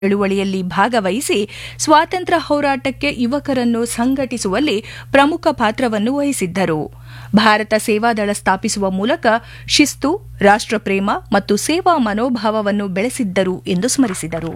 ಚಳುವಳಿಯಲ್ಲಿ ಭಾಗವಹಿಸಿ ಸ್ವಾತಂತ್ರ್ಯ ಹೋರಾಟಕ್ಕೆ ಯುವಕರನ್ನು ಸಂಘಟಿಸುವಲ್ಲಿ ಪ್ರಮುಖ ಪಾತ್ರವನ್ನು ವಹಿಸಿದ್ದರು ಭಾರತ ಸೇವಾದಳ ಸ್ಥಾಪಿಸುವ ಮೂಲಕ ಶಿಸ್ತು ರಾಷ್ಟ್ರಪ್ರೇಮ ಮತ್ತು ಸೇವಾ ಮನೋಭಾವವನ್ನು ಬೆಳೆಸಿದ್ದರು ಎಂದು ಸ್ಮರಿಸಿದರು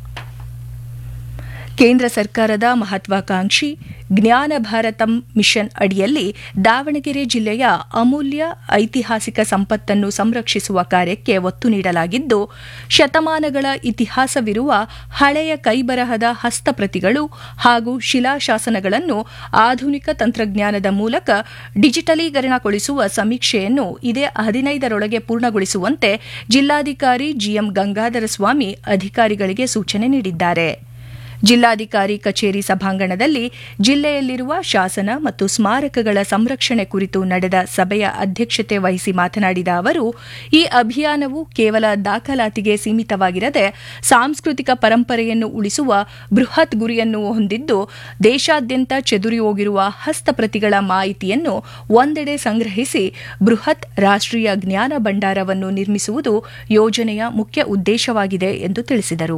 ಕೇಂದ್ರ ಸರ್ಕಾರದ ಮಹತ್ವಾಕಾಂಕ್ಷಿ ಜ್ಞಾನ ಭಾರತಂ ಮಿಷನ್ ಅಡಿಯಲ್ಲಿ ದಾವಣಗೆರೆ ಜಿಲ್ಲೆಯ ಅಮೂಲ್ಯ ಐತಿಹಾಸಿಕ ಸಂಪತ್ತನ್ನು ಸಂರಕ್ಷಿಸುವ ಕಾರ್ಯಕ್ಕೆ ಒತ್ತು ನೀಡಲಾಗಿದ್ದು ಶತಮಾನಗಳ ಇತಿಹಾಸವಿರುವ ಹಳೆಯ ಕೈಬರಹದ ಹಸ್ತಪ್ರತಿಗಳು ಹಾಗೂ ಶಿಲಾಶಾಸನಗಳನ್ನು ಆಧುನಿಕ ತಂತ್ರಜ್ಞಾನದ ಮೂಲಕ ಡಿಜಿಟಲೀಕರಣಗೊಳಿಸುವ ಸಮೀಕ್ಷೆಯನ್ನು ಇದೇ ಹದಿನೈದರೊಳಗೆ ಪೂರ್ಣಗೊಳಿಸುವಂತೆ ಜಿಲ್ಲಾಧಿಕಾರಿ ಜಿಎಂ ಗಂಗಾಧರ ಸ್ವಾಮಿ ಅಧಿಕಾರಿಗಳಿಗೆ ಸೂಚನೆ ನೀಡಿದ್ದಾರೆ ಜಿಲ್ಲಾಧಿಕಾರಿ ಕಚೇರಿ ಸಭಾಂಗಣದಲ್ಲಿ ಜಿಲ್ಲೆಯಲ್ಲಿರುವ ಶಾಸನ ಮತ್ತು ಸ್ಮಾರಕಗಳ ಸಂರಕ್ಷಣೆ ಕುರಿತು ನಡೆದ ಸಭೆಯ ಅಧ್ಯಕ್ಷತೆ ವಹಿಸಿ ಮಾತನಾಡಿದ ಅವರು ಈ ಅಭಿಯಾನವು ಕೇವಲ ದಾಖಲಾತಿಗೆ ಸೀಮಿತವಾಗಿರದೆ ಸಾಂಸ್ಕೃತಿಕ ಪರಂಪರೆಯನ್ನು ಉಳಿಸುವ ಬೃಹತ್ ಗುರಿಯನ್ನು ಹೊಂದಿದ್ದು ದೇಶಾದ್ಯಂತ ಚೆದುರಿ ಹೋಗಿರುವ ಹಸ್ತಪ್ರತಿಗಳ ಮಾಹಿತಿಯನ್ನು ಒಂದೆಡೆ ಸಂಗ್ರಹಿಸಿ ಬೃಹತ್ ರಾಷ್ಟ್ರೀಯ ಜ್ಞಾನ ಭಂಡಾರವನ್ನು ನಿರ್ಮಿಸುವುದು ಯೋಜನೆಯ ಮುಖ್ಯ ಉದ್ದೇಶವಾಗಿದೆ ಎಂದು ತಿಳಿಸಿದರು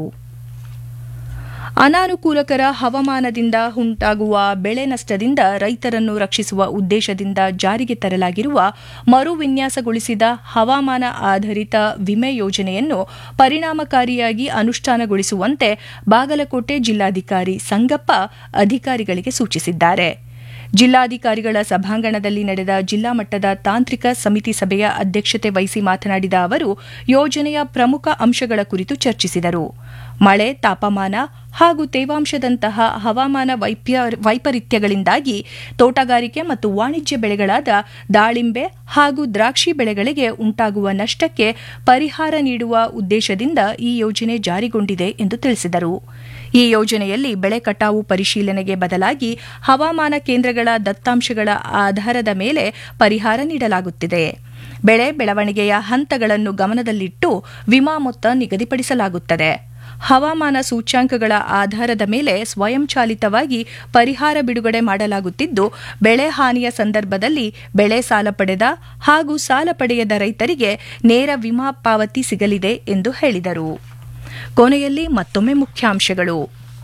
ಅನಾನುಕೂಲಕರ ಹವಾಮಾನದಿಂದ ಉಂಟಾಗುವ ಬೆಳೆ ನಷ್ಟದಿಂದ ರೈತರನ್ನು ರಕ್ಷಿಸುವ ಉದ್ದೇಶದಿಂದ ಜಾರಿಗೆ ತರಲಾಗಿರುವ ಮರು ವಿನ್ಯಾಸಗೊಳಿಸಿದ ಹವಾಮಾನ ಆಧಾರಿತ ವಿಮೆ ಯೋಜನೆಯನ್ನು ಪರಿಣಾಮಕಾರಿಯಾಗಿ ಅನುಷ್ಠಾನಗೊಳಿಸುವಂತೆ ಬಾಗಲಕೋಟೆ ಜಿಲ್ಲಾಧಿಕಾರಿ ಸಂಗಪ್ಪ ಅಧಿಕಾರಿಗಳಿಗೆ ಸೂಚಿಸಿದ್ದಾರೆ ಜಿಲ್ಲಾಧಿಕಾರಿಗಳ ಸಭಾಂಗಣದಲ್ಲಿ ನಡೆದ ಜಿಲ್ಲಾ ಮಟ್ಟದ ತಾಂತ್ರಿಕ ಸಮಿತಿ ಸಭೆಯ ಅಧ್ಯಕ್ಷತೆ ವಹಿಸಿ ಮಾತನಾಡಿದ ಅವರು ಯೋಜನೆಯ ಪ್ರಮುಖ ಅಂಶಗಳ ಕುರಿತು ಚರ್ಚಿಸಿದರು ಮಳೆ ತಾಪಮಾನ ಹಾಗೂ ತೇವಾಂಶದಂತಹ ಹವಾಮಾನ ವೈಪರೀತ್ಯಗಳಿಂದಾಗಿ ತೋಟಗಾರಿಕೆ ಮತ್ತು ವಾಣಿಜ್ಯ ಬೆಳೆಗಳಾದ ದಾಳಿಂಬೆ ಹಾಗೂ ದ್ರಾಕ್ಷಿ ಬೆಳೆಗಳಿಗೆ ಉಂಟಾಗುವ ನಷ್ಟಕ್ಕೆ ಪರಿಹಾರ ನೀಡುವ ಉದ್ದೇಶದಿಂದ ಈ ಯೋಜನೆ ಜಾರಿಗೊಂಡಿದೆ ಎಂದು ತಿಳಿಸಿದರು ಈ ಯೋಜನೆಯಲ್ಲಿ ಬೆಳೆ ಕಟಾವು ಪರಿಶೀಲನೆಗೆ ಬದಲಾಗಿ ಹವಾಮಾನ ಕೇಂದ್ರಗಳ ದತ್ತಾಂಶಗಳ ಆಧಾರದ ಮೇಲೆ ಪರಿಹಾರ ನೀಡಲಾಗುತ್ತಿದೆ ಬೆಳೆ ಬೆಳವಣಿಗೆಯ ಹಂತಗಳನ್ನು ಗಮನದಲ್ಲಿಟ್ಟು ವಿಮಾ ಮೊತ್ತ ನಿಗದಿಪಡಿಸಲಾಗುತ್ತದೆ ಹವಾಮಾನ ಸೂಚ್ಯಾಂಕಗಳ ಆಧಾರದ ಮೇಲೆ ಸ್ವಯಂಚಾಲಿತವಾಗಿ ಪರಿಹಾರ ಬಿಡುಗಡೆ ಮಾಡಲಾಗುತ್ತಿದ್ದು ಬೆಳೆ ಹಾನಿಯ ಸಂದರ್ಭದಲ್ಲಿ ಬೆಳೆ ಸಾಲ ಪಡೆದ ಹಾಗೂ ಸಾಲ ಪಡೆಯದ ರೈತರಿಗೆ ನೇರ ವಿಮಾ ಪಾವತಿ ಸಿಗಲಿದೆ ಎಂದು ಹೇಳಿದರು ಕೊನೆಯಲ್ಲಿ ಮತ್ತೊಮ್ಮೆ ಮುಖ್ಯಾಂಶಗಳು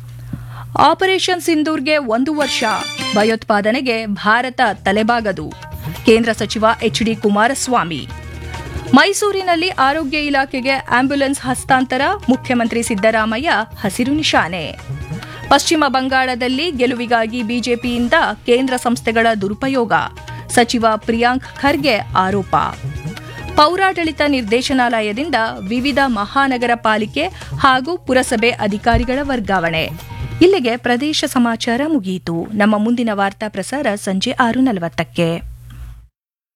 ಆಪರೇಷನ್ ಸಿಂಧೂರ್ಗೆ ಒಂದು ವರ್ಷ ಭಯೋತ್ಪಾದನೆಗೆ ಭಾರತ ತಲೆಬಾಗದು ಕೇಂದ್ರ ಸಚಿವ ಎಚ್ಡಿ ಕುಮಾರಸ್ವಾಮಿ ಮೈಸೂರಿನಲ್ಲಿ ಆರೋಗ್ಯ ಇಲಾಖೆಗೆ ಆಂಬ್ಯುಲೆನ್ಸ್ ಹಸ್ತಾಂತರ ಮುಖ್ಯಮಂತ್ರಿ ಸಿದ್ದರಾಮಯ್ಯ ಹಸಿರು ನಿಶಾನೆ ಪಶ್ಚಿಮ ಬಂಗಾಳದಲ್ಲಿ ಗೆಲುವಿಗಾಗಿ ಬಿಜೆಪಿಯಿಂದ ಕೇಂದ್ರ ಸಂಸ್ಥೆಗಳ ದುರುಪಯೋಗ ಸಚಿವ ಪ್ರಿಯಾಂಕ್ ಖರ್ಗೆ ಆರೋಪ ಪೌರಾಡಳಿತ ನಿರ್ದೇಶನಾಲಯದಿಂದ ವಿವಿಧ ಮಹಾನಗರ ಪಾಲಿಕೆ ಹಾಗೂ ಪುರಸಭೆ ಅಧಿಕಾರಿಗಳ ವರ್ಗಾವಣೆ ಇಲ್ಲಿಗೆ ಪ್ರದೇಶ ಸಮಾಚಾರ ಮುಗಿಯಿತು ನಮ್ಮ ಮುಂದಿನ ವಾರ್ತಾ ಪ್ರಸಾರ ಸಂಜೆ ಆರು ನಲವತ್ತಕ್ಕೆ